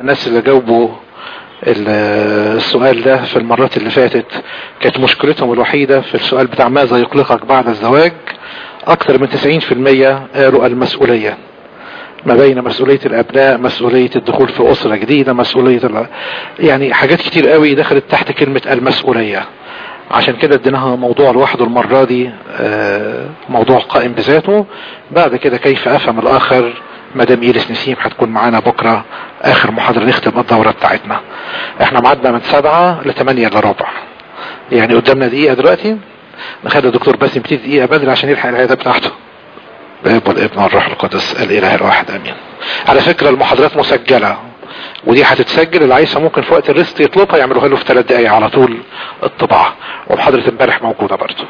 الناس اللي جاوبوا السؤال ده في المرات اللي فاتت كانت مشكلتهم الوحيدة في السؤال بتاع ماذا يقلقك بعد الزواج اكثر من 90% قالوا المسؤولية ما بين مسؤولية الابناء مسؤولية الدخول في اسرة جديدة مسؤولية ال... يعني حاجات كتير قوي دخلت تحت كلمة المسؤولية عشان كده اديناها موضوع لوحده المرة دي موضوع قائم بذاته بعد كده كيف افهم الاخر مدام يلس نسيم هتكون معانا بكرة اخر محاضرة نختم الدورة بتاعتنا احنا معدنا من سبعة لثمانية الا ربع يعني قدامنا دقيقة دلوقتي نخلي الدكتور باسم يبتدي دقيقة بدري عشان يلحق العيادة بتاعته الاب والابن والروح القدس الاله الواحد امين على فكرة المحاضرات مسجلة ودي هتتسجل اللي عايزها ممكن في وقت الريست يطلبها يعملوها له في ثلاث دقايق على طول الطباعة ومحاضرة امبارح موجودة برضه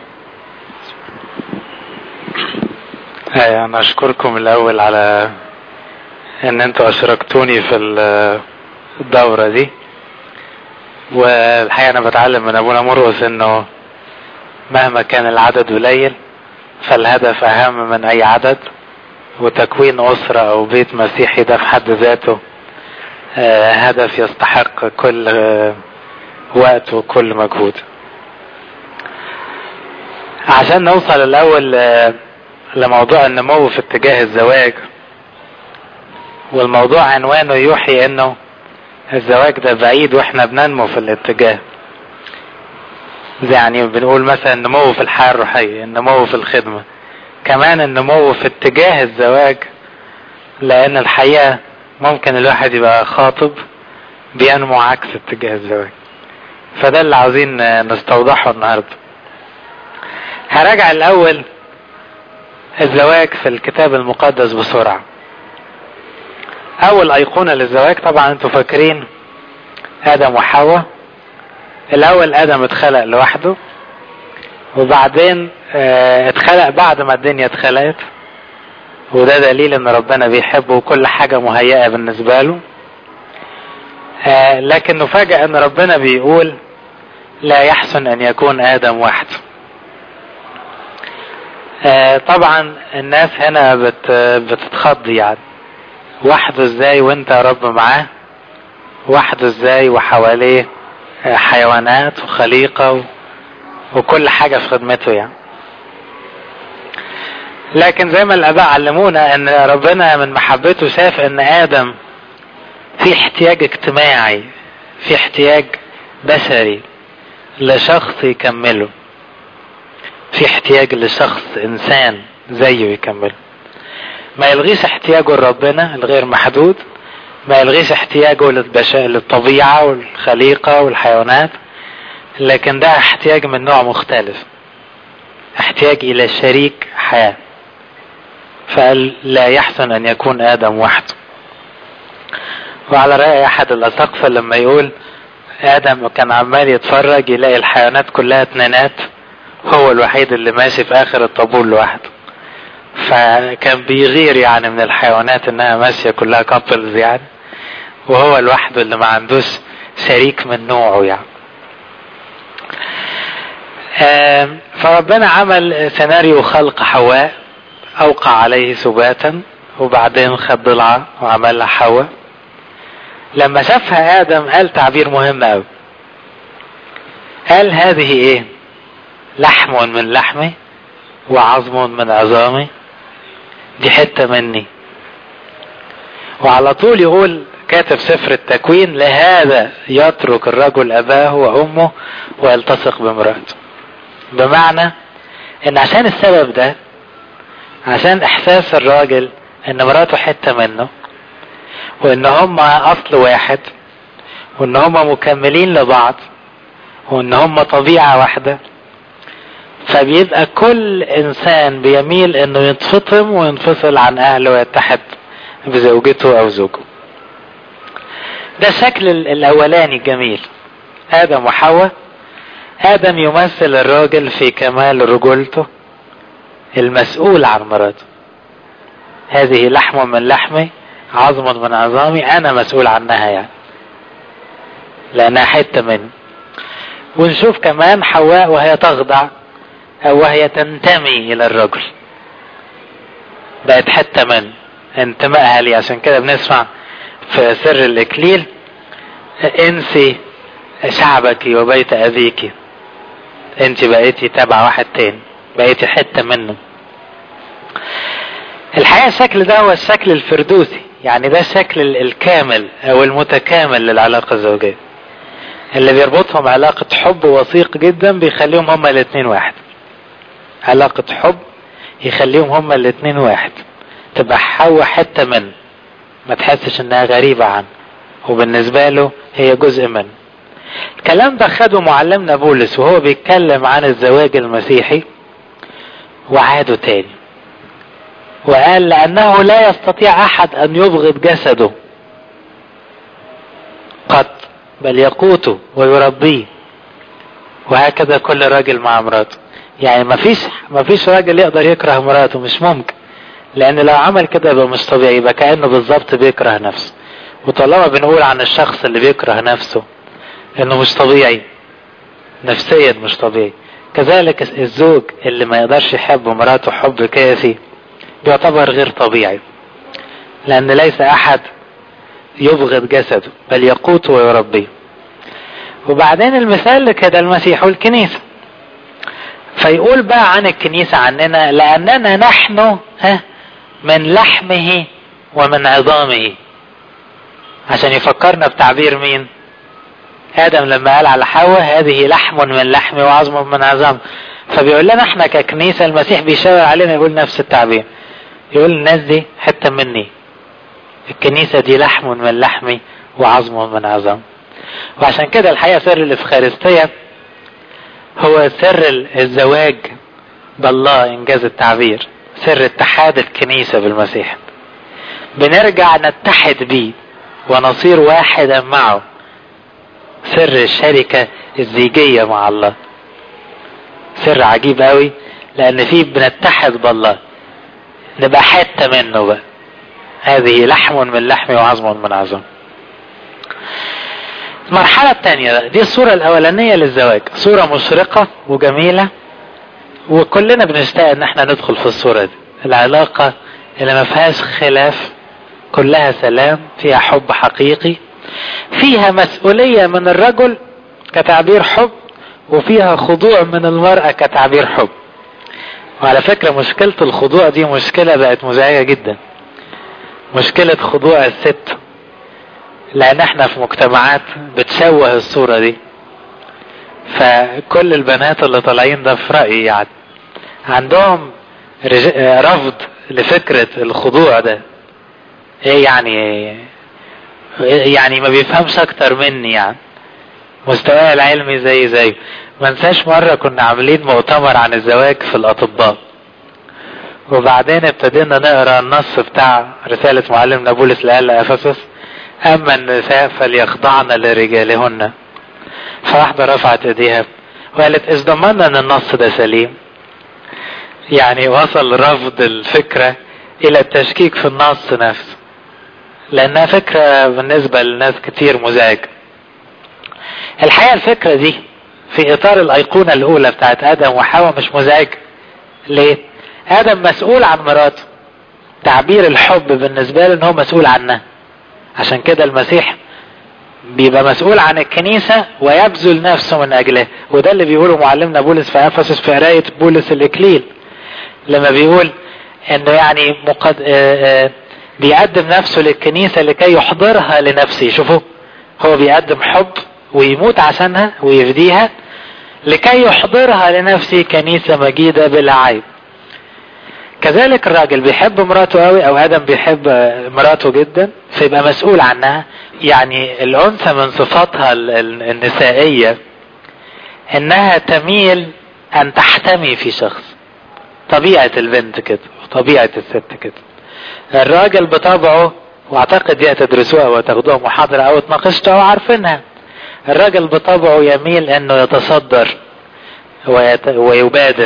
انا اشكركم الاول على ان انتوا اشركتوني في الدورة دي والحقيقة انا بتعلم من ابونا مرقس انه مهما كان العدد قليل فالهدف اهم من اي عدد وتكوين اسرة او بيت مسيحي ده في حد ذاته هدف يستحق كل وقت وكل مجهود عشان نوصل الاول لموضوع النمو في اتجاه الزواج والموضوع عنوانه يوحي انه الزواج ده بعيد واحنا بننمو في الاتجاه يعني بنقول مثلا النمو في الحياة الروحية النمو في الخدمة كمان النمو في اتجاه الزواج لان الحقيقة ممكن الواحد يبقى خاطب بينمو عكس اتجاه الزواج فده اللي عاوزين نستوضحه النهاردة هراجع الاول الزواج في الكتاب المقدس بسرعة اول ايقونة للزواج طبعا انتوا فاكرين ادم وحواء الاول ادم اتخلق لوحده وبعدين اه اتخلق بعد ما الدنيا اتخلقت وده دليل ان ربنا بيحبه وكل حاجة مهيئة بالنسبة له اه لكن نفاجأ ان ربنا بيقول لا يحسن ان يكون ادم وحده اه طبعا الناس هنا بت بتتخض يعني وحده ازاي وانت يا رب معاه وحده ازاي وحواليه حيوانات وخليقة و... وكل حاجة في خدمته يعني لكن زي ما الاباء علمونا ان ربنا من محبته شاف ان ادم في احتياج اجتماعي في احتياج بشري لشخص يكمله في احتياج لشخص انسان زيه يكمله ما يلغيش احتياجه لربنا الغير محدود ما يلغيش احتياجه للبشا... للطبيعة والخليقة والحيوانات لكن ده احتياج من نوع مختلف احتياج الى شريك حياة فقال لا يحسن ان يكون ادم وحده وعلى رأي احد الاساقفة لما يقول ادم كان عمال يتفرج يلاقي الحيوانات كلها اتنينات هو الوحيد اللي ماشي في اخر الطابور لوحده فكان بيغير يعني من الحيوانات انها ماشية كلها كابلز يعني وهو لوحده اللي ما عندوش شريك من نوعه يعني فربنا عمل سيناريو خلق حواء اوقع عليه سباتا وبعدين خد ضلعة وعملها حواء لما شافها ادم قال تعبير مهم قوي قال هذه ايه لحم من لحمي وعظم من عظامي دي حتة مني وعلى طول يقول كاتب سفر التكوين لهذا يترك الرجل أباه وأمه ويلتصق بامرأته بمعنى ان عشان السبب ده عشان احساس الراجل ان مراته حتة منه وان هما اصل واحد وان هما مكملين لبعض وان هما طبيعة واحدة فبيبقى كل انسان بيميل انه ينفطم وينفصل عن اهله ويتحد بزوجته او زوجه ده الشكل الاولاني الجميل ادم وحواء ادم يمثل الراجل في كمال رجولته المسؤول عن مراته هذه لحم من لحمي عظم من عظامي انا مسؤول عنها يعني لانها حتة مني ونشوف كمان حواء وهي تخضع او وهي تنتمي الى الرجل بقت حتة من انتمائها لي عشان كده بنسمع في سر الاكليل انسي شعبك وبيت ابيك انت بقيتي تبع واحد تاني بقيتي حتة منه الحقيقة الشكل ده هو الشكل الفردوسي يعني ده الشكل الكامل او المتكامل للعلاقة الزوجية اللي بيربطهم علاقة حب وثيق جدا بيخليهم هما الاتنين واحد علاقة حب يخليهم هما الاتنين واحد تبقى حواء حتة منه ما تحسش انها غريبة عنه وبالنسبة له هي جزء منه الكلام ده خده معلمنا بولس وهو بيتكلم عن الزواج المسيحي وعاده تاني وقال لأنه لا يستطيع أحد أن يبغض جسده قط بل يقوته ويربيه وهكذا كل راجل مع مراته يعني مفيش مفيش راجل يقدر يكره مراته مش ممكن لأن لو عمل كده يبقى مش طبيعي يبقى كأنه بالظبط بيكره نفسه وطالما بنقول عن الشخص اللي بيكره نفسه انه مش طبيعي نفسيا مش طبيعي كذلك الزوج اللي ما يقدرش يحب مراته حب كافي بيعتبر غير طبيعي لان ليس احد يبغض جسده بل يقوته ويربيه وبعدين المثال لكده المسيح والكنيسة فيقول بقى عن الكنيسة عننا لأننا نحن ها من لحمه ومن عظامه عشان يفكرنا بتعبير مين آدم لما قال على حواء هذه لحم من لحم وعظم من عظام فبيقول لنا احنا ككنيسة المسيح بيشاور علينا يقول نفس التعبير يقول الناس دي حتة مني الكنيسة دي لحم من لحمي وعظم من عظام وعشان كده الحقيقة سر الإفخارستية هو سر الزواج بالله إنجاز التعبير سر اتحاد الكنيسة بالمسيح بنرجع نتحد بيه ونصير واحدا معه سر الشركة الزيجية مع الله سر عجيب قوي لأن فيه بنتحد بالله نبقى حتة منه بقى هذه لحم من لحم وعظم من عظم المرحلة الثانية بقى دي الصورة الأولانية للزواج صورة مشرقة وجميلة وكلنا بنشتاق ان احنا ندخل في الصورة دي العلاقة اللي ما فيهاش خلاف كلها سلام فيها حب حقيقي فيها مسؤولية من الرجل كتعبير حب وفيها خضوع من المرأة كتعبير حب وعلى فكرة مشكلة الخضوع دي مشكلة بقت مزعجة جدا مشكلة خضوع الست لان احنا في مجتمعات بتشوه الصورة دي فكل البنات اللي طالعين ده في رأيي يعني عندهم رفض لفكرة الخضوع ده ايه يعني يعني ما بيفهمش اكتر مني يعني مستواه العلمي زي زي ما انساش مرة كنا عاملين مؤتمر عن الزواج في الاطباء وبعدين ابتدينا نقرا النص بتاع رسالة معلمنا بولس لأهل افسس اما النساء فليخضعن لرجالهن فواحدة رفعت ايديها وقالت اذ ضمننا ان النص ده سليم يعني وصل رفض الفكرة الى التشكيك في النص نفسه لانها فكرة بالنسبة لناس كتير مزعجة الحقيقة الفكرة دي في اطار الايقونة الاولى بتاعت ادم وحواء مش مزعجة ليه ادم مسؤول عن مراته تعبير الحب بالنسبة له ان هو مسؤول عنها عشان كده المسيح بيبقى مسؤول عن الكنيسة ويبذل نفسه من أجلها وده اللي بيقوله معلمنا بولس في أفسس في قراية بولس الإكليل لما بيقول إنه يعني مقد... آآ آآ بيقدم نفسه للكنيسة لكي يحضرها لنفسه شوفوا هو بيقدم حب ويموت عشانها ويفديها لكي يحضرها لنفسه كنيسة مجيدة بلا عيب كذلك الراجل بيحب مراته قوي او ادم بيحب مراته جدا فيبقى مسؤول عنها يعني الانثى من صفاتها النسائية انها تميل ان تحتمي في شخص طبيعة البنت كده وطبيعة الست كده الراجل بطبعه واعتقد دي تدرسوها وتاخدوها محاضرة او تناقشتها وعارفينها الراجل بطبعه يميل انه يتصدر ويت... ويبادر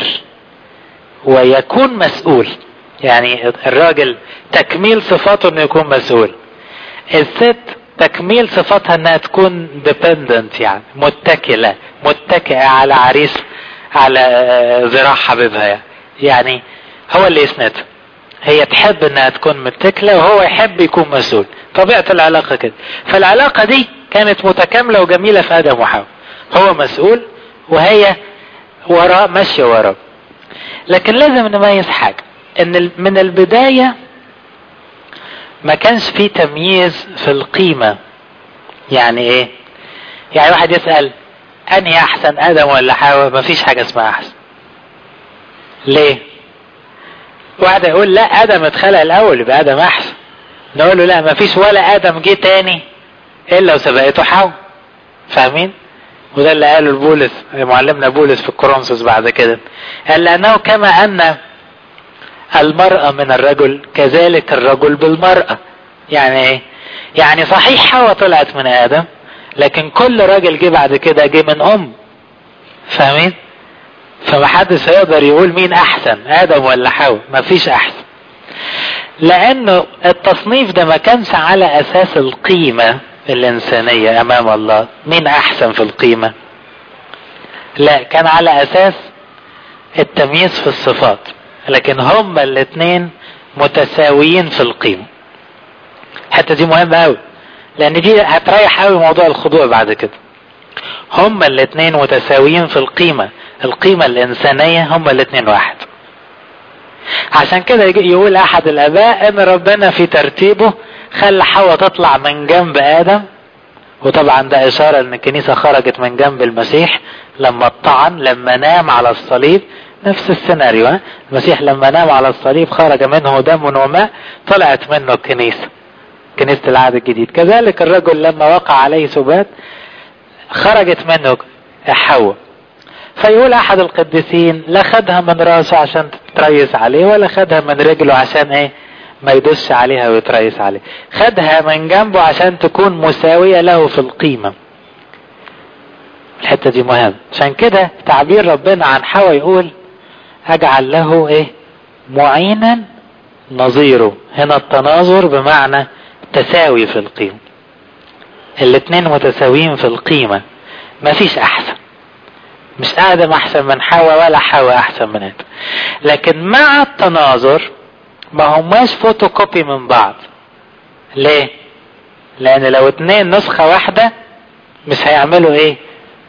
ويكون مسؤول يعني الراجل تكميل صفاته انه يكون مسؤول الست تكميل صفاتها انها تكون ديبندنت يعني متكلة متكئة على عريس على ذراع حبيبها يعني. يعني هو اللي يسندها هي تحب انها تكون متكلة وهو يحب يكون مسؤول طبيعة العلاقة كده فالعلاقة دي كانت متكاملة وجميلة في آدم وحواء هو مسؤول وهي وراه ماشية وراه لكن لازم نميز حاجة ان من البداية ما كانش في تمييز في القيمة يعني ايه يعني واحد يسأل انهي احسن ادم ولا حواء ما فيش حاجة اسمها احسن ليه واحد يقول لا ادم اتخلق الاول يبقى ادم احسن نقول له لا ما فيش ولا ادم جه تاني الا وسبقته حواء فاهمين وده اللي قاله بولس معلمنا بولس في الكورنثوس بعد كده قال لانه كما ان المرأة من الرجل كذلك الرجل بالمرأة يعني ايه يعني صحيح حواء طلعت من ادم لكن كل راجل جه بعد كده جه من ام فاهمين فمحدش هيقدر يقول مين احسن ادم ولا حواء مفيش احسن لانه التصنيف ده ما كانش على اساس القيمة الانسانية امام الله مين احسن في القيمة لا كان على اساس التمييز في الصفات لكن هما الاثنين متساويين في القيمة الحتة دي مهمة قوي لان دي هتريح قوي موضوع الخضوع بعد كده هما الاثنين متساويين في القيمة القيمة الانسانية هما الاثنين واحد عشان كده يقول احد الاباء ان ربنا في ترتيبه خلى حواء تطلع من جنب ادم وطبعا ده اشارة ان الكنيسة خرجت من جنب المسيح لما اتطعن لما نام على الصليب نفس السيناريو ها المسيح لما نام على الصليب خرج منه دم وماء طلعت منه الكنيسة كنيسة العهد الجديد كذلك الرجل لما وقع عليه سبات خرجت منه حواء فيقول احد القديسين لا خدها من راسه عشان تتريس عليه ولا خدها من رجله عشان ايه ما يدوسش عليها ويتريس عليه خدها من جنبه عشان تكون مساوية له في القيمة الحتة دي مهم عشان كده تعبير ربنا عن حواء يقول اجعل له ايه معينا نظيره هنا التناظر بمعنى تساوي في القيمة الاتنين متساويين في القيمة مفيش احسن مش ادم احسن من حواء ولا حواء احسن من ادم لكن مع التناظر ما هماش فوتوكوبي من بعض ليه لان لو اتنين نسخة واحدة مش هيعملوا ايه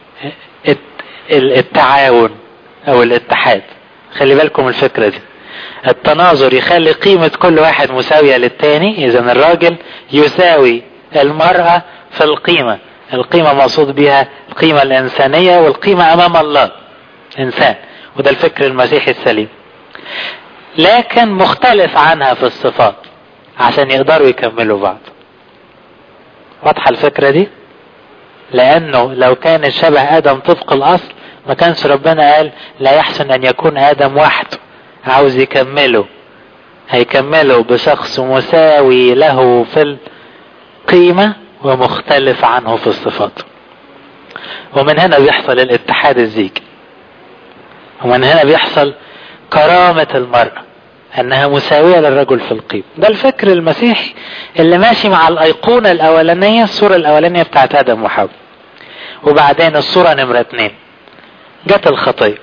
التعاون او الاتحاد خلي بالكم الفكرة دي التناظر يخلي قيمة كل واحد مساوية للتاني اذا الراجل يساوي المرأة في القيمة القيمة مقصود بها القيمة الانسانية والقيمة امام الله انسان وده الفكر المسيحي السليم لكن مختلف عنها في الصفات عشان يقدروا يكملوا بعض واضحة الفكرة دي لانه لو كان الشبه ادم طبق الاصل ما كانش ربنا قال لا يحسن ان يكون ادم وحده عاوز يكمله هيكمله بشخص مساوي له في القيمة ومختلف عنه في الصفات ومن هنا بيحصل الاتحاد الزيجي ومن هنا بيحصل كرامة المرأة انها مساوية للرجل في القيمة ده الفكر المسيحي اللي ماشي مع الايقونة الاولانية الصورة الاولانية بتاعت ادم وحواء وبعدين الصورة نمرة اتنين جت الخطية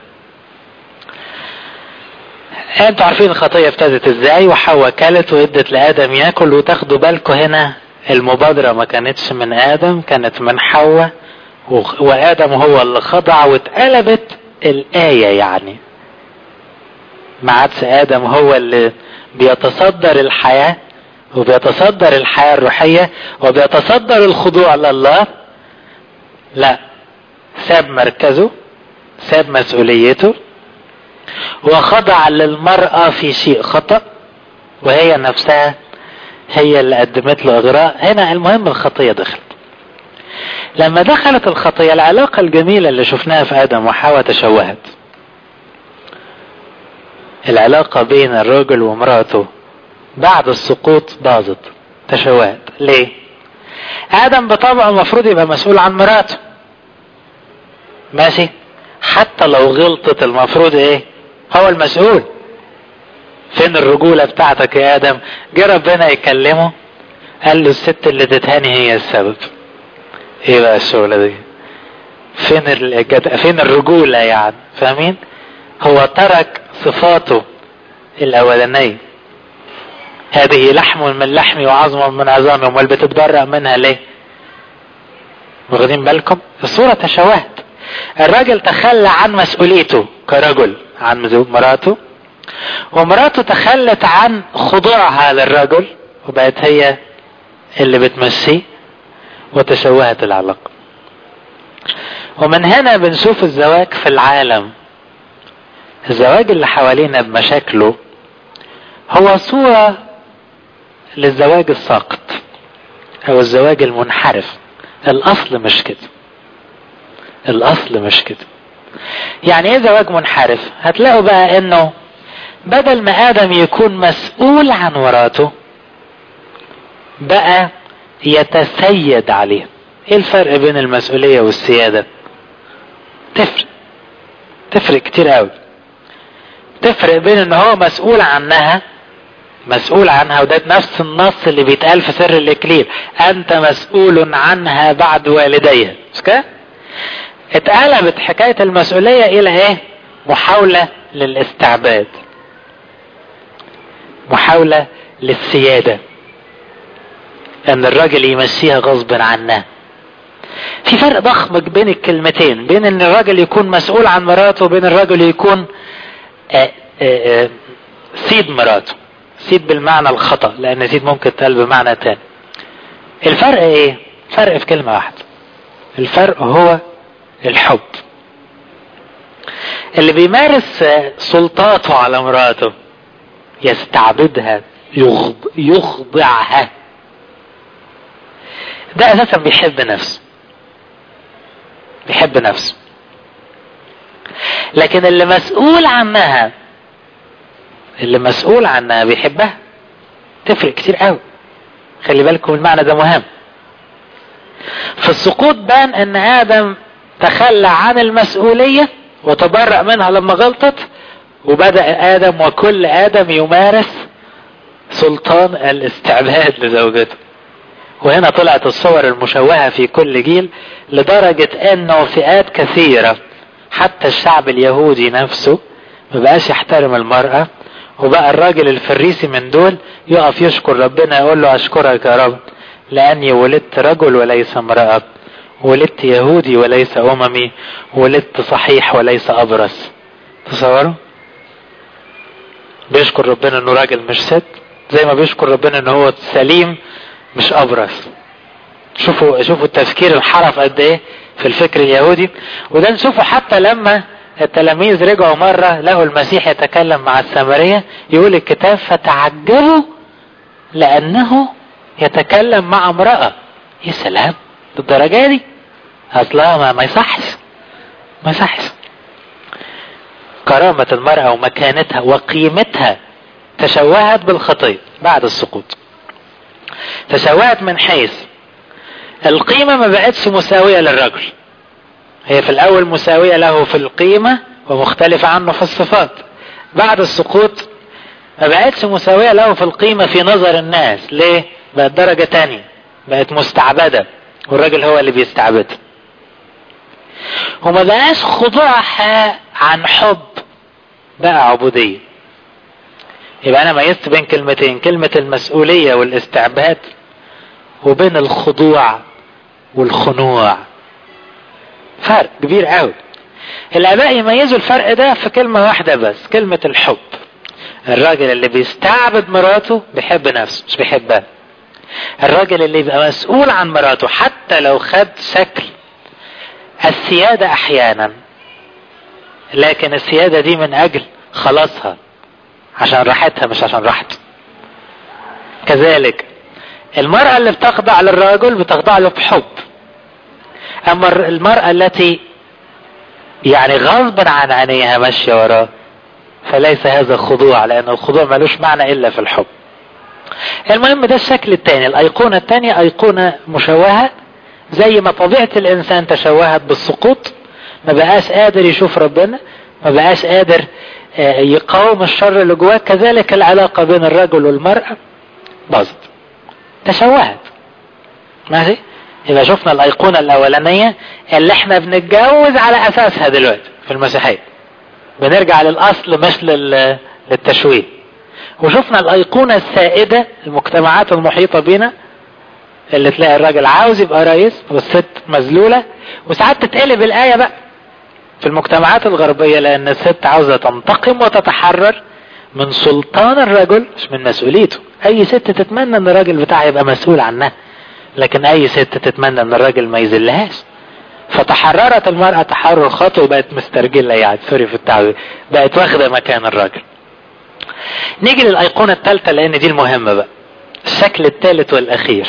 انتوا عارفين الخطية ابتدت ازاي وحواء كلت وادت لادم ياكل وتاخدوا بالكم هنا المبادرة ما كانتش من ادم كانت من حواء وادم هو اللي خضع واتقلبت الاية يعني ما عادش ادم هو اللي بيتصدر الحياة وبيتصدر الحياة الروحية وبيتصدر الخضوع لله لا ساب مركزه ساب مسؤوليته وخضع للمرأة في شيء خطأ وهي نفسها هي اللي قدمت له اغراء هنا المهم الخطية دخلت لما دخلت الخطية العلاقة الجميلة اللي شفناها في ادم وحواء تشوهت العلاقة بين الرجل ومراته بعد السقوط باظت تشوهت ليه ادم بطبعه المفروض يبقى مسؤول عن مراته ماشي حتى لو غلطت المفروض ايه هو المسؤول فين الرجولة بتاعتك يا ادم جه ربنا يكلمه قال له الست اللي تتهاني هي السبب ايه بقى الشغلة دي فين الجد... فين الرجولة يعني فاهمين هو ترك صفاته الاولانية هذه لحم من لحمي وعظم من عظامي امال بتتبرأ منها ليه واخدين بالكم الصورة تشوهت الراجل تخلى عن مسؤوليته كرجل عن مراته ومراته تخلت عن خضوعها للرجل وبقت هي اللي بتمشيه وتشوهت العلاقة ومن هنا بنشوف الزواج في العالم الزواج اللي حوالينا بمشاكله هو صورة للزواج الساقط او الزواج المنحرف الاصل مش كده الاصل مش كده يعني ايه زواج منحرف هتلاقوا بقى انه بدل ما ادم يكون مسؤول عن مراته بقى يتسيد عليه ايه الفرق بين المسؤولية والسيادة تفرق تفرق كتير قوي تفرق بين ان هو مسؤول عنها مسؤول عنها وده نفس النص اللي بيتقال في سر الاكليل انت مسؤول عنها بعد والديها مش كده اتقلبت حكاية المسؤولية الى ايه محاولة للاستعباد محاولة للسيادة ان الراجل يمشيها غصب عنها في فرق ضخم بين الكلمتين بين ان الراجل يكون مسؤول عن مراته وبين الراجل يكون آآ آآ سيد مراته سيد بالمعنى الخطأ لان سيد ممكن تقال بمعنى تاني الفرق ايه فرق في كلمة واحدة الفرق هو الحب اللي بيمارس سلطاته على مراته يستعبدها يخض يخضعها ده اساسا بيحب نفسه بيحب نفسه لكن اللي مسؤول عنها اللي مسؤول عنها بيحبها تفرق كتير قوي خلي بالكم المعنى ده مهم في السقوط بان ان ادم تخلى عن المسؤولية وتبرأ منها لما غلطت وبدأ ادم وكل ادم يمارس سلطان الاستعباد لزوجته وهنا طلعت الصور المشوهة في كل جيل لدرجة انه فئات كثيرة حتى الشعب اليهودي نفسه ما بقاش يحترم المرأة وبقى الراجل الفريسي من دول يقف يشكر ربنا يقول له اشكرك يا رب لاني ولدت رجل وليس امرأة ولدت يهودي وليس اممي ولدت صحيح وليس ابرص تصوروا بيشكر ربنا انه راجل مش ست زي ما بيشكر ربنا ان هو سليم مش ابرص شوفوا شوفوا التفكير الحرف قد ايه في الفكر اليهودي وده نشوفه حتى لما التلاميذ رجعوا مرة لقوا المسيح يتكلم مع السامرية يقول الكتاب فتعجبوا لأنه يتكلم مع امرأة يا سلام للدرجة دي أصلها ما, ما يصحش ما يصحش كرامة المرأة ومكانتها وقيمتها تشوهت بالخطية بعد السقوط تشوهت من حيث القيمة ما بقتش مساوية للرجل هي في الأول مساوية له في القيمة ومختلفة عنه في الصفات بعد السقوط ما بقتش مساوية له في القيمة في نظر الناس ليه؟ بقت درجة تانية بقت مستعبدة والراجل هو اللي بيستعبدها وما بقاش خضوعها عن حب بقى عبودية يبقى أنا ميزت بين كلمتين كلمة المسؤولية والاستعباد وبين الخضوع والخنوع فرق كبير قوي الاباء يميزوا الفرق ده في كلمة واحدة بس كلمة الحب الراجل اللي بيستعبد مراته بيحب نفسه مش بيحبها الراجل اللي يبقى مسؤول عن مراته حتى لو خد شكل السيادة احيانا لكن السيادة دي من اجل خلاصها عشان راحتها مش عشان راحته كذلك المرأة اللي بتخضع للرجل بتخضع له بحب اما المرأة التي يعني غصبا عن عينيها ماشية وراه فليس هذا خضوع لان الخضوع ملوش معنى الا في الحب المهم ده الشكل الثاني الايقونة الثانية ايقونة مشوهة زي ما طبيعة الانسان تشوهت بالسقوط ما بقاش قادر يشوف ربنا ما بقاش قادر يقاوم الشر اللي جواه كذلك العلاقة بين الرجل والمرأة باظت تشوهت ماشي يبقى شفنا الايقونة الاولانية اللي احنا بنتجوز على اساسها دلوقتي في المسيحية بنرجع للاصل مش للتشويه وشفنا الايقونة السائدة المجتمعات المحيطة بنا اللي تلاقي الراجل عاوز يبقى رئيس والست مذلولة وساعات تتقلب الآية بقى في المجتمعات الغربية لأن الست عاوزة تنتقم وتتحرر من سلطان الرجل مش من مسؤوليته أي ست تتمنى أن الراجل بتاعها يبقى مسؤول عنها لكن أي ست تتمنى أن الراجل ما يذلهاش فتحررت المرأة تحرر خاطئ وبقت مسترجلة يعني سوري في التعبير بقت واخدة مكان الراجل نيجي للأيقونة الثالثة لأن دي المهمة بقى الشكل الثالث والأخير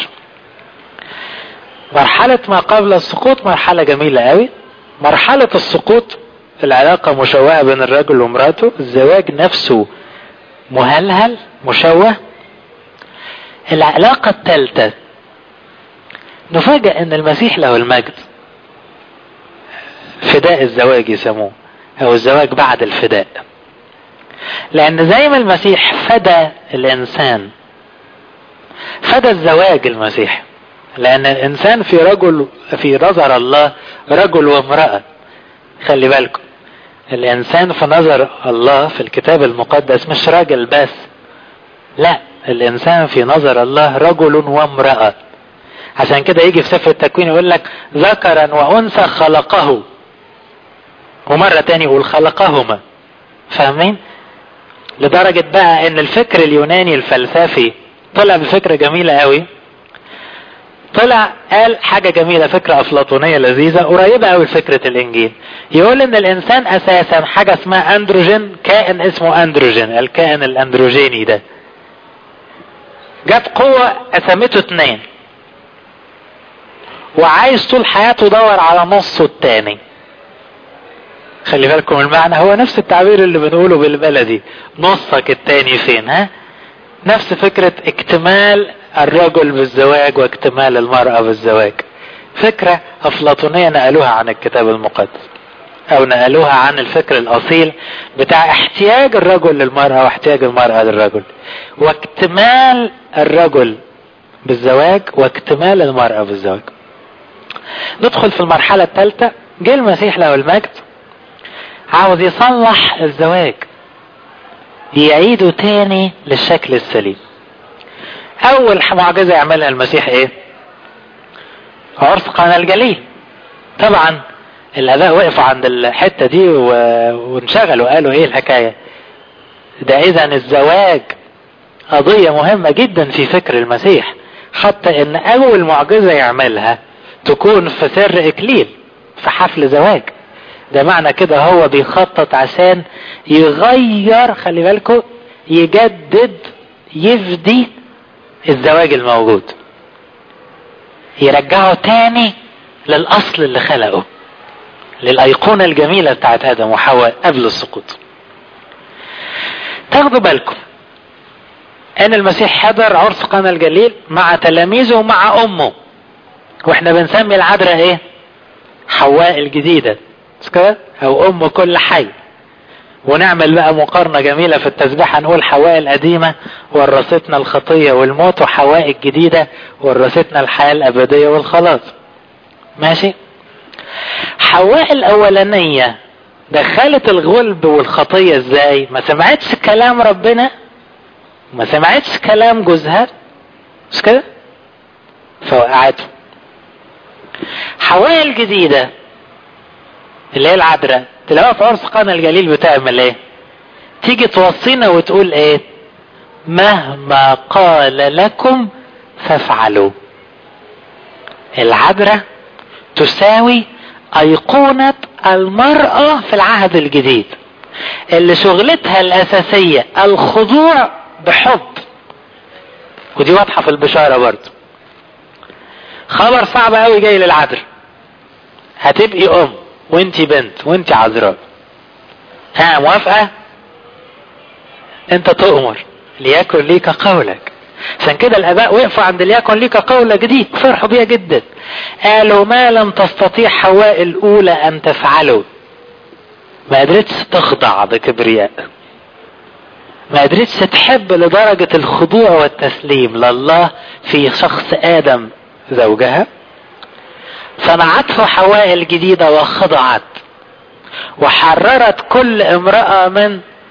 مرحلة ما قبل السقوط مرحلة جميلة قوي مرحلة السقوط العلاقة مشوهة بين الرجل ومراته الزواج نفسه مهلهل مشوه العلاقة الثالثة نفاجأ ان المسيح له المجد فداء الزواج يسموه او الزواج بعد الفداء لان زي ما المسيح فدى الانسان فدى الزواج المسيح لان الانسان في رجل في نظر الله رجل وامرأة خلي بالكم الانسان في نظر الله في الكتاب المقدس مش راجل بس لا الانسان في نظر الله رجل وامرأة عشان كده يجي في سفر التكوين يقول لك ذكرا وانثى خلقه ومرة تاني يقول خلقهما فاهمين لدرجة بقى ان الفكر اليوناني الفلسفي طلع بفكرة جميلة قوي طلع قال حاجة جميلة فكرة أفلاطونية لذيذة قريبة قوي لفكرة الإنجيل يقول إن الإنسان أساسا حاجة اسمها أندروجين كائن اسمه أندروجين الكائن الأندروجيني ده جت قوة قسمته اتنين وعايز طول حياته يدور على نصه التاني خلي بالكم المعنى هو نفس التعبير اللي بنقوله بالبلدي نصك التاني فين ها نفس فكرة اكتمال الرجل بالزواج واكتمال المرأة بالزواج فكرة أفلاطونية نقلوها عن الكتاب المقدس أو نقلوها عن الفكر الأصيل بتاع احتياج الرجل للمرأة واحتياج المرأة للرجل واكتمال الرجل بالزواج واكتمال المرأة بالزواج ندخل في المرحلة الثالثة جه المسيح له المجد عاوز يصلح الزواج يعيده تاني للشكل السليم اول معجزة يعملها المسيح ايه عرس قنا الجليل طبعا الاباء وقفوا عند الحتة دي و... وانشغلوا قالوا ايه الحكاية ده اذا الزواج قضية مهمة جدا في فكر المسيح حتى ان اول معجزة يعملها تكون في سر اكليل في حفل زواج ده معنى كده هو بيخطط عشان يغير خلي بالكم يجدد يفدي الزواج الموجود يرجعه تاني للاصل اللي خلقه للايقونة الجميلة بتاعت ادم وحواء قبل السقوط تاخدوا بالكم ان المسيح حضر عرس قنا الجليل مع تلاميذه ومع امه واحنا بنسمي العذراء ايه حواء الجديدة مش كده او ام كل حي ونعمل بقى مقارنة جميلة في التسبيح هنقول حواء القديمة ورثتنا الخطية والموت وحواء الجديدة ورثتنا الحياة الأبدية والخلاص ماشي حواء الأولانية دخلت الغلب والخطية ازاي ما سمعتش كلام ربنا ما سمعتش كلام جوزها مش كده فوقعته حواء الجديدة اللي هي العذراء تلاقوها في عرس قنا الجليل بتعمل ايه تيجي توصينا وتقول ايه مهما قال لكم فافعلوا العذراء تساوي ايقونة المرأة في العهد الجديد اللي شغلتها الاساسية الخضوع بحب ودي واضحة في البشارة برضه خبر صعب قوي جاي للعذراء هتبقي ام وانتي بنت وانتي عذراء ها موافقة انت تؤمر ليكن ليك قولك عشان كده الاباء وقفوا عند ليكن ليك قولك دي فرحوا بيها جدا قالوا ما لم تستطيع حواء الاولى ان تفعله ما قدرتش تخضع بكبرياء ما قدرتش تحب لدرجة الخضوع والتسليم لله في شخص ادم زوجها صنعته حواء الجديدة وخضعت وحررت كل امرأة من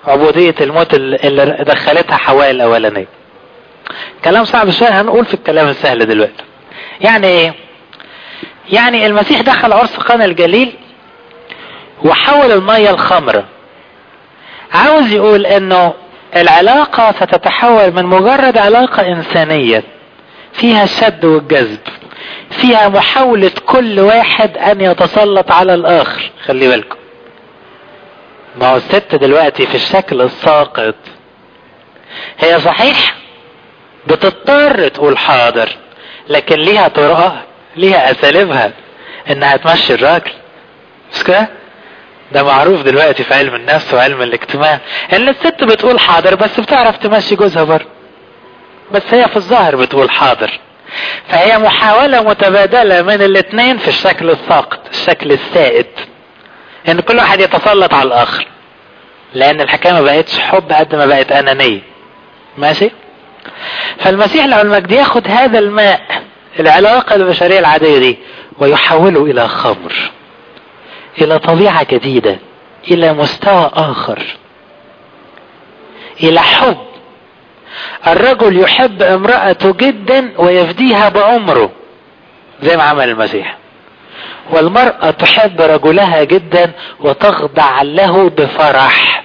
عبودية الموت اللي دخلتها حواء الاولانية كلام صعب شوية هنقول في الكلام السهل دلوقتي يعني ايه يعني المسيح دخل عرس قنا الجليل وحول المية الخمرة عاوز يقول انه العلاقة ستتحول من مجرد علاقة انسانية فيها الشد والجذب فيها محاولة كل واحد ان يتسلط على الاخر خلي بالكم ما هو الست دلوقتي في الشكل الساقط هي صحيح بتضطر تقول حاضر لكن ليها طرقها ليها اساليبها انها تمشي الراجل مش كده ده معروف دلوقتي في علم النفس وعلم الاجتماع ان الست بتقول حاضر بس بتعرف تمشي جوزها بره بس هي في الظاهر بتقول حاضر فهي محاولة متبادلة من الاثنين في الشكل الساقط الشكل السائد ان كل واحد يتسلط على الاخر لان الحكاية ما بقتش حب قد ما بقت انانية ماشي فالمسيح لو المجد ياخد هذا الماء العلاقة البشرية العادية دي ويحوله الى خمر الى طبيعة جديدة الى مستوى اخر الى حب الرجل يحب امرأته جدا ويفديها بعمره زي ما عمل المسيح والمرأة تحب رجلها جدا وتخضع له بفرح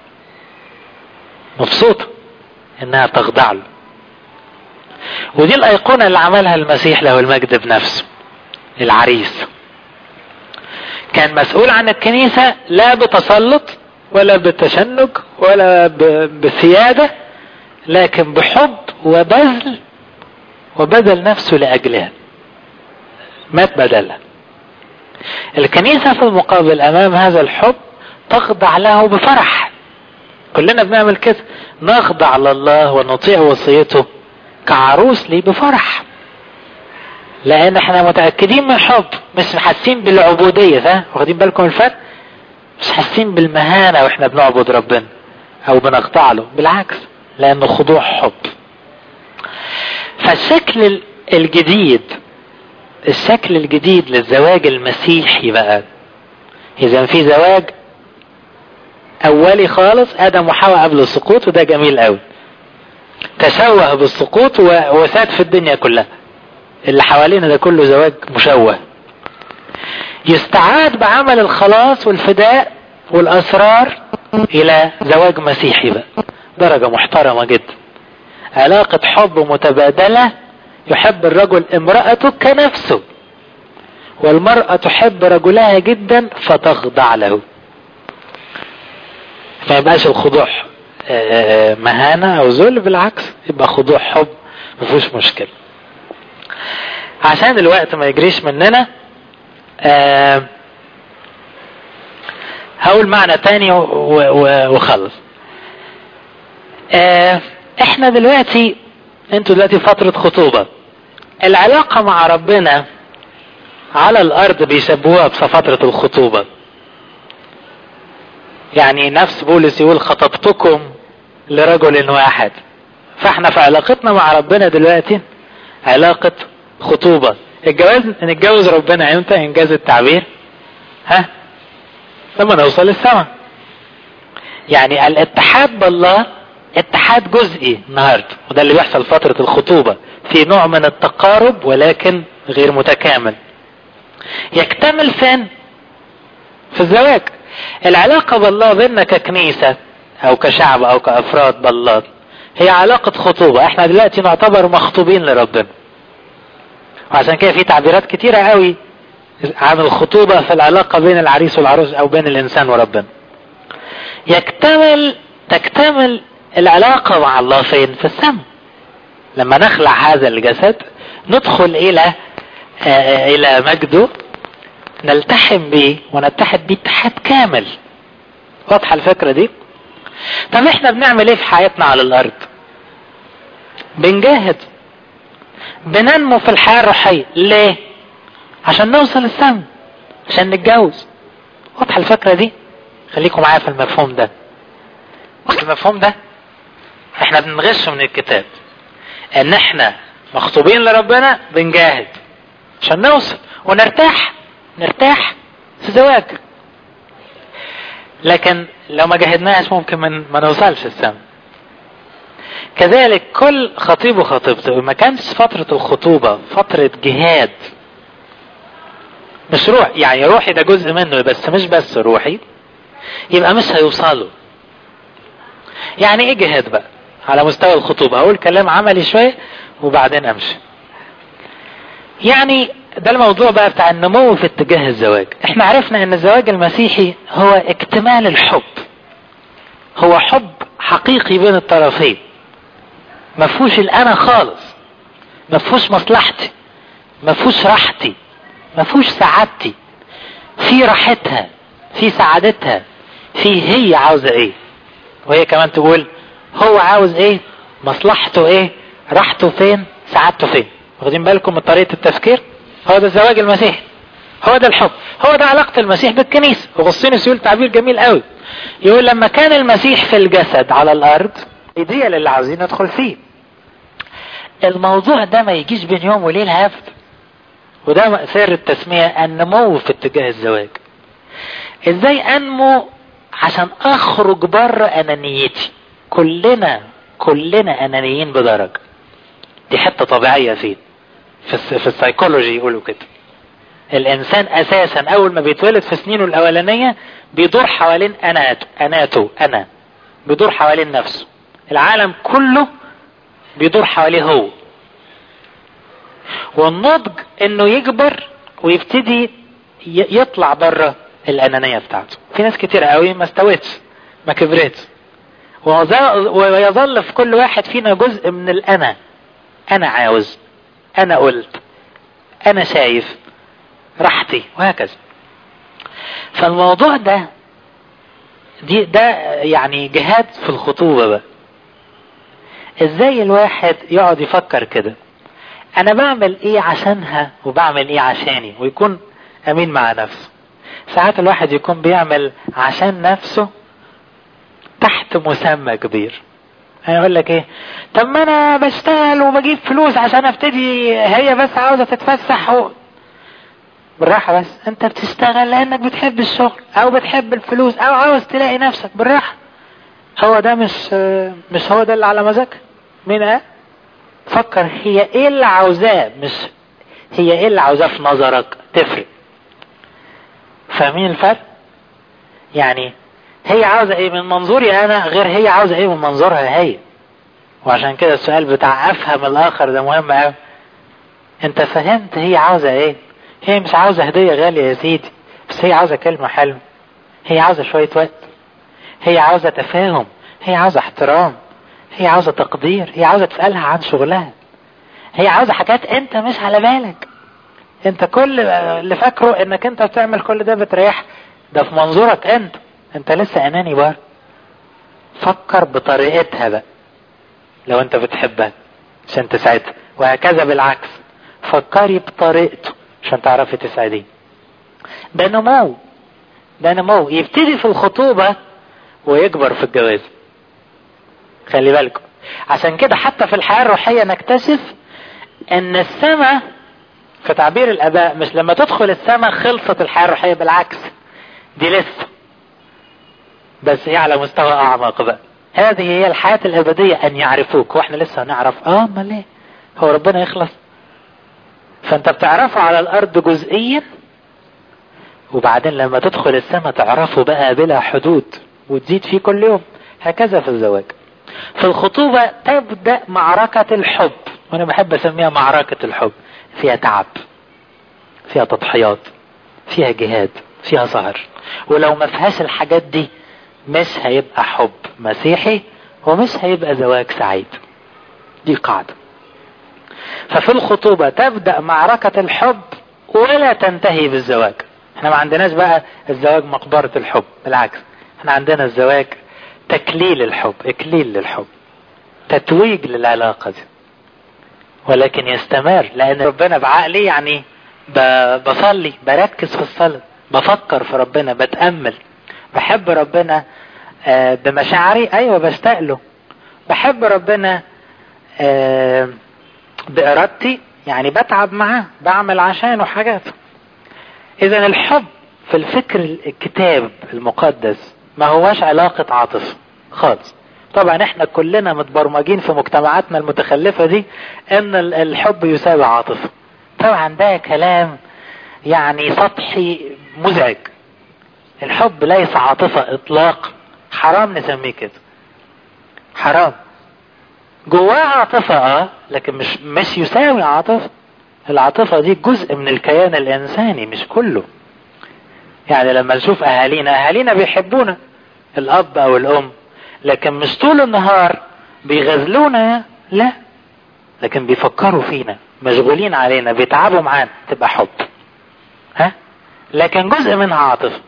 مبسوطة انها تخضع له ودي الايقونة اللي عملها المسيح له المجد بنفسه العريس كان مسؤول عن الكنيسة لا بتسلط ولا بتشنج ولا بسيادة لكن بحب وبذل وبذل نفسه لأجلها مات بدلها الكنيسة في المقابل أمام هذا الحب تخضع له بفرح كلنا بنعمل كده نخضع لله ونطيع وصيته كعروس ليه بفرح لان احنا متأكدين من الحب مش حاسين بالعبودية ها واخدين بالكم الفرق مش حاسين بالمهانة واحنا بنعبد ربنا او بنخضع له بالعكس لانه خضوع حب فالشكل الجديد الشكل الجديد للزواج المسيحي بقى اذا في زواج اولي خالص ادم وحواء قبل السقوط وده جميل قوي تشوه بالسقوط وساد في الدنيا كلها اللي حوالينا ده كله زواج مشوه يستعاد بعمل الخلاص والفداء والاسرار الى زواج مسيحي بقى درجة محترمة جدا علاقة حب متبادلة يحب الرجل امرأته كنفسه والمرأة تحب رجلها جدا فتخضع له ما يبقاش الخضوع مهانة او ذل بالعكس يبقى خضوع حب مفيش مشكلة عشان الوقت ما يجريش مننا آه هقول معنى تاني وخلص آه احنا دلوقتي انتوا دلوقتي فترة خطوبة العلاقة مع ربنا على الارض بيسبوها بفترة الخطوبة يعني نفس بولس يقول خطبتكم لرجل واحد فاحنا في علاقتنا مع ربنا دلوقتي علاقة خطوبة الجواز نتجوز ربنا امتى انجاز التعبير ها لما نوصل للسماء يعني الاتحاد بالله اتحاد جزئي النهارده وده اللي بيحصل فترة الخطوبة في نوع من التقارب ولكن غير متكامل يكتمل فين في الزواج العلاقة بالله بيننا ككنيسة او كشعب او كافراد بالله هي علاقة خطوبة احنا دلوقتي نعتبر مخطوبين لربنا وعشان كده في تعبيرات كتيرة قوي عن الخطوبة في العلاقة بين العريس والعروس او بين الانسان وربنا يكتمل تكتمل العلاقة مع الله فين في السماء لما نخلع هذا الجسد ندخل الى آه الى مجده نلتحم به ونتحد به اتحاد كامل واضحة الفكرة دي طب احنا بنعمل ايه في حياتنا على الارض بنجاهد بننمو في الحياة الروحية ليه عشان نوصل السما عشان نتجوز واضحة الفكرة دي خليكم معايا في المفهوم ده وقت المفهوم ده احنا بنغش من الكتاب ان احنا مخطوبين لربنا بنجاهد عشان نوصل ونرتاح نرتاح في زواج لكن لو ما جهدناش ممكن من ما نوصلش السما كذلك كل خطيب وخطيبته ما كانش فترة الخطوبة فترة جهاد مش روح يعني روحي ده جزء منه بس مش بس روحي يبقى مش هيوصلوا يعني ايه جهاد بقى على مستوى الخطوبة اقول كلام عملي شوية وبعدين امشي يعني ده الموضوع بقى بتاع النمو في اتجاه الزواج احنا عرفنا ان الزواج المسيحي هو اكتمال الحب هو حب حقيقي بين الطرفين ما فيهوش الانا خالص ما فيهوش مصلحتي ما فيهوش راحتي ما فيهوش سعادتي في راحتها في سعادتها في هي عاوزة ايه وهي كمان تقول هو عاوز ايه مصلحته ايه راحته فين سعادته فين واخدين بالكم من طريقة التفكير هو ده الزواج المسيحي هو ده الحب هو ده علاقة المسيح بالكنيسة وغصيني يقول تعبير جميل قوي يقول لما كان المسيح في الجسد على الارض ايديا للي عاوزين ندخل فيه الموضوع ده ما يجيش بين يوم وليلة ابدا وده سر التسمية النمو في اتجاه الزواج ازاي انمو عشان اخرج بره انانيتي كلنا كلنا انانيين بدرجة دي حتة طبيعية فين في, في السيكولوجي يقولوا كده الانسان اساسا اول ما بيتولد في سنينه الاولانية بيدور حوالين اناته اناته انا بيدور حوالين نفسه العالم كله بيدور حواليه هو والنضج انه يكبر ويبتدي يطلع بره الانانية بتاعته في ناس كتير قوي ما استوتش ما كبرتش ويظل في كل واحد فينا جزء من الانا انا عاوز انا قلت انا شايف راحتي وهكذا فالموضوع ده دي ده يعني جهاد في الخطوبة بقى ازاي الواحد يقعد يفكر كده انا بعمل ايه عشانها وبعمل ايه عشاني ويكون امين مع نفسه ساعات الواحد يكون بيعمل عشان نفسه تحت مسمى كبير انا اقول لك ايه طب ما انا بشتغل وبجيب فلوس عشان ابتدي هي بس عاوزه تتفسح و... بالراحة بس انت بتشتغل لانك بتحب الشغل او بتحب الفلوس او عاوز تلاقي نفسك بالراحة هو ده مش مش هو ده اللي على مزاجك مين قال فكر هي ايه اللي عاوزاه مش هي ايه اللي عاوزاه في نظرك تفرق فاهمين الفرق يعني هي عاوزة ايه من منظوري انا غير هي عاوزة ايه من منظورها هي وعشان كده السؤال بتاع افهم الاخر ده مهم قوي انت فهمت هي عاوزة ايه هي مش عاوزة هدية غالية يا سيدي بس هي عاوزة كلمة حلوة هي عاوزة شوية وقت هي عاوزة تفاهم هي عاوزة احترام هي عاوزة تقدير هي عاوزة تسألها عن شغلها هي عاوزة حاجات انت مش على بالك انت كل اللي فاكره انك انت بتعمل كل ده بتريح ده في منظورك انت انت لسه اناني بار فكر بطريقتها بقى لو انت بتحبها عشان تساعدها وهكذا بالعكس فكري بطريقته عشان تعرفي تساعديه ده نمو ده نمو يبتدي في الخطوبة ويكبر في الجواز خلي بالكم عشان كده حتى في الحياة الروحية نكتشف ان السماء في تعبير الاباء مش لما تدخل السماء خلصت الحياة الروحية بالعكس دي لسه بس هي على مستوى اعمق بقى هذه هي الحياة الابدية ان يعرفوك واحنا لسه هنعرف اه امال ايه هو ربنا يخلص فانت بتعرفه على الارض جزئيا وبعدين لما تدخل السماء تعرفه بقى بلا حدود وتزيد فيه كل يوم هكذا في الزواج في الخطوبة تبدأ معركة الحب وانا بحب اسميها معركة الحب فيها تعب فيها تضحيات فيها جهاد فيها سهر ولو ما فيهاش الحاجات دي مش هيبقى حب مسيحي ومش هيبقى زواج سعيد دي قاعدة ففي الخطوبة تبدأ معركة الحب ولا تنتهي بالزواج احنا ما عندناش بقى الزواج مقبرة الحب بالعكس احنا عندنا الزواج تكليل الحب اكليل للحب تتويج للعلاقة دي ولكن يستمر لان ربنا بعقلي يعني بصلي بركز في الصلاة بفكر في ربنا بتأمل بحب ربنا بمشاعري ايوه بشتاق له بحب ربنا بارادتي يعني بتعب معاه بعمل عشانه حاجات اذا الحب في الفكر الكتاب المقدس ما هواش علاقة عاطفة خالص طبعا احنا كلنا متبرمجين في مجتمعاتنا المتخلفة دي ان الحب يساوي عاطفة طبعا ده كلام يعني سطحي مزعج الحب ليس عاطفة اطلاق حرام نسميه كده حرام جواه عاطفة اه لكن مش مش يساوي عاطفة العاطفة دي جزء من الكيان الانساني مش كله يعني لما نشوف اهالينا اهالينا بيحبونا الاب او الام لكن مش طول النهار بيغزلونا لا لكن بيفكروا فينا مشغولين علينا بيتعبوا معانا تبقى حب ها لكن جزء منها عاطفة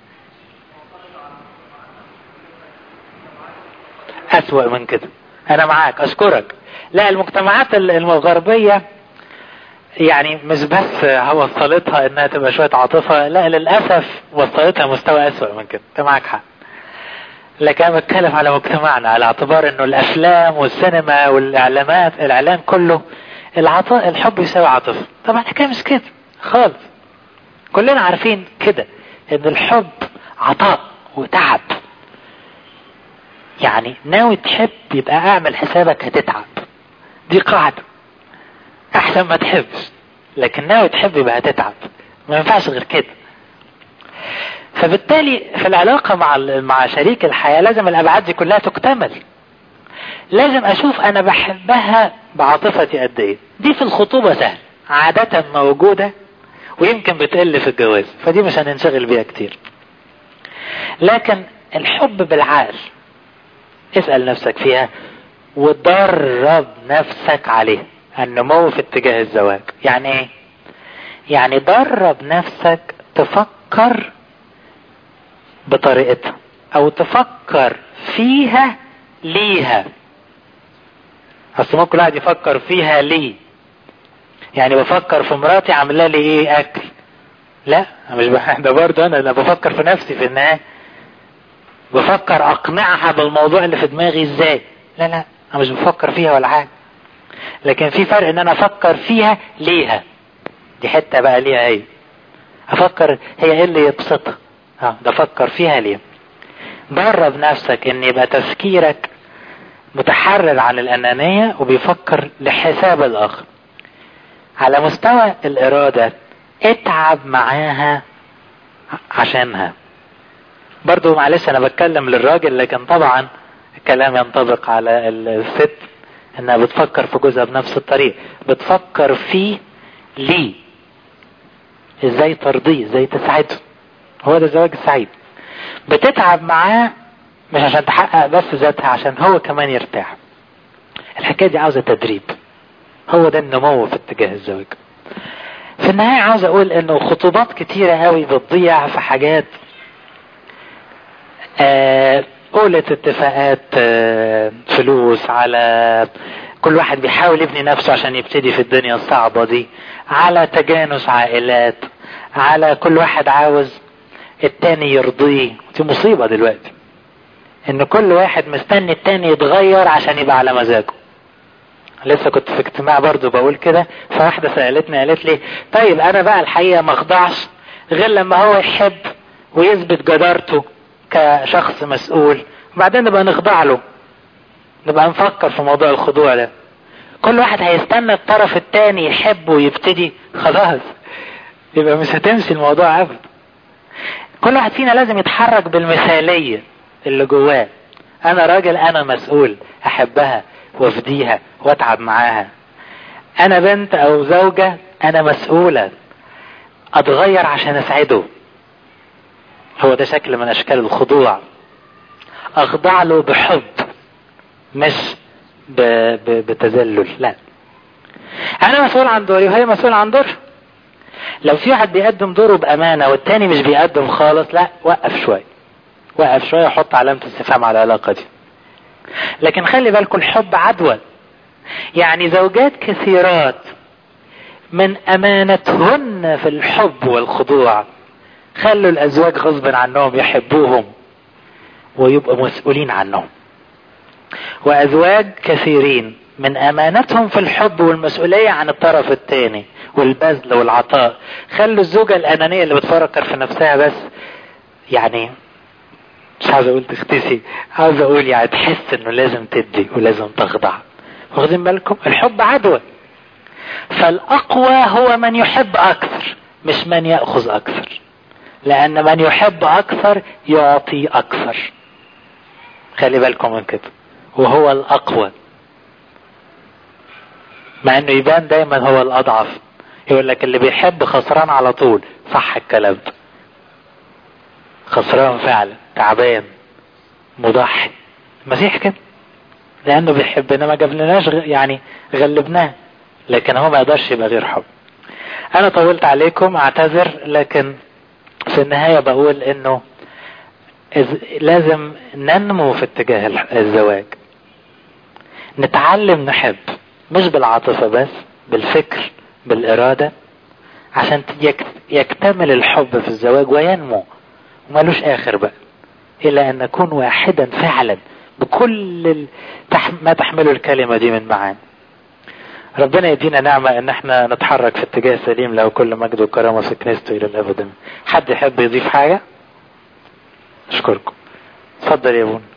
أسوأ من كده أنا معاك أشكرك لا المجتمعات الغربية يعني مش بس وصلتها انها تبقى شوية عاطفة لا للأسف وصلتها مستوى أسوأ من كده انت معاك حق لكن انا بتكلم على مجتمعنا على اعتبار انه الافلام والسينما والاعلانات الاعلان كله العطاء الحب يساوي عاطفه طبعا الحكايه مش كده خالص كلنا عارفين كده ان الحب عطاء وتعب يعني ناوي تحب يبقى اعمل حسابك هتتعب دي قاعده احسن ما تحبش لكن ناوي تحب يبقى هتتعب ما ينفعش غير كده فبالتالي في العلاقة مع مع شريك الحياة لازم الأبعاد دي كلها تكتمل لازم أشوف أنا بحبها بعاطفتي قد إيه دي في الخطوبة سهل عادة موجودة ويمكن بتقل في الجواز فدي مش هننشغل بيها كتير لكن الحب بالعقل اسأل نفسك فيها ودرب نفسك عليه النمو في اتجاه الزواج يعني ايه يعني درب نفسك تفكر بطريقتها او تفكر فيها ليها اصل ممكن واحد يفكر فيها ليه يعني بفكر في مراتي عامله لي ايه اكل لا مش بح... ده برضه انا انا بفكر في نفسي في النهايه بفكر اقنعها بالموضوع اللي في دماغي ازاي لا لا انا مش بفكر فيها ولا حاجه لكن في فرق ان انا افكر فيها ليها دي حته بقى ليها ايه افكر هي ايه اللي يبسطها اه ده فكر فيها ليه درب نفسك ان يبقى تفكيرك متحرر عن الانانية وبيفكر لحساب الاخر على مستوى الارادة اتعب معاها عشانها برضو معلش انا بتكلم للراجل لكن طبعا الكلام ينطبق على الست انها بتفكر في جوزها بنفس الطريقة بتفكر فيه ليه ازاي ترضيه ازاي تسعده هو ده الزواج السعيد بتتعب معاه مش عشان تحقق بس ذاتها عشان هو كمان يرتاح الحكاية دي عاوزة تدريب هو ده النمو في اتجاه الزواج في النهاية عاوز اقول انه خطوبات كتيرة قوي بتضيع في حاجات آه قولت اتفاقات آه فلوس على كل واحد بيحاول يبني نفسه عشان يبتدي في الدنيا الصعبة دي على تجانس عائلات على كل واحد عاوز التاني يرضيه دي مصيبة دلوقتي ان كل واحد مستني التاني يتغير عشان يبقى على مزاجه لسه كنت في اجتماع برضو بقول كده فواحدة سألتني قالت لي طيب انا بقى الحقيقة ما اخضعش غير لما هو يحب ويثبت جدارته كشخص مسؤول وبعدين نبقى نخضع له نبقى نفكر في موضوع الخضوع ده كل واحد هيستنى الطرف التاني يحب ويبتدي خلاص يبقى مش هتمشي الموضوع ابدا كل واحد فينا لازم يتحرك بالمثالية اللي جواه انا راجل انا مسؤول احبها وافديها واتعب معاها انا بنت او زوجة انا مسؤولة اتغير عشان اسعده هو ده شكل من اشكال الخضوع اخضع له بحب مش ب... ب... بتذلل لا انا مسؤول عن دوري وهي مسؤولة عن دورها لو في واحد بيقدم دوره بامانة والتاني مش بيقدم خالص لا وقف شوية وقف شوية وحط علامة استفهام على العلاقة دي لكن خلي بالكم الحب عدوى يعني زوجات كثيرات من امانتهن في الحب والخضوع خلوا الازواج غصبا عنهم يحبوهم ويبقوا مسؤولين عنهم وازواج كثيرين من امانتهم في الحب والمسؤولية عن الطرف الثاني والبذل والعطاء خلوا الزوجة الانانية اللي بتفكر في نفسها بس يعني مش عاوز اقول تختسي عاوز اقول يعني تحس انه لازم تدي ولازم تخضع واخدين بالكم الحب عدوى فالاقوى هو من يحب اكثر مش من ياخذ اكثر لان من يحب اكثر يعطي اكثر خلي بالكم من كده وهو الاقوى مع انه يبان دايما هو الاضعف يقول لك اللي بيحب خسران على طول صح الكلام ده خسران فعلا تعبان مضحي المسيح كده لانه بيحبنا ما جابلناش يعني غلبناه لكن هو ما يقدرش يبقى غير حب انا طولت عليكم اعتذر لكن في النهايه بقول انه لازم ننمو في اتجاه الزواج نتعلم نحب مش بالعاطفة بس بالفكر بالإرادة عشان يكتمل الحب في الزواج وينمو ومالوش آخر بقى إلى أن نكون واحدا فعلا بكل ما تحمله الكلمة دي من معاني ربنا يدينا نعمة ان احنا نتحرك في اتجاه سليم له كل مجد وكرامة في كنيسته الى الابد حد يحب يضيف حاجة اشكركم اتفضل يا ابونا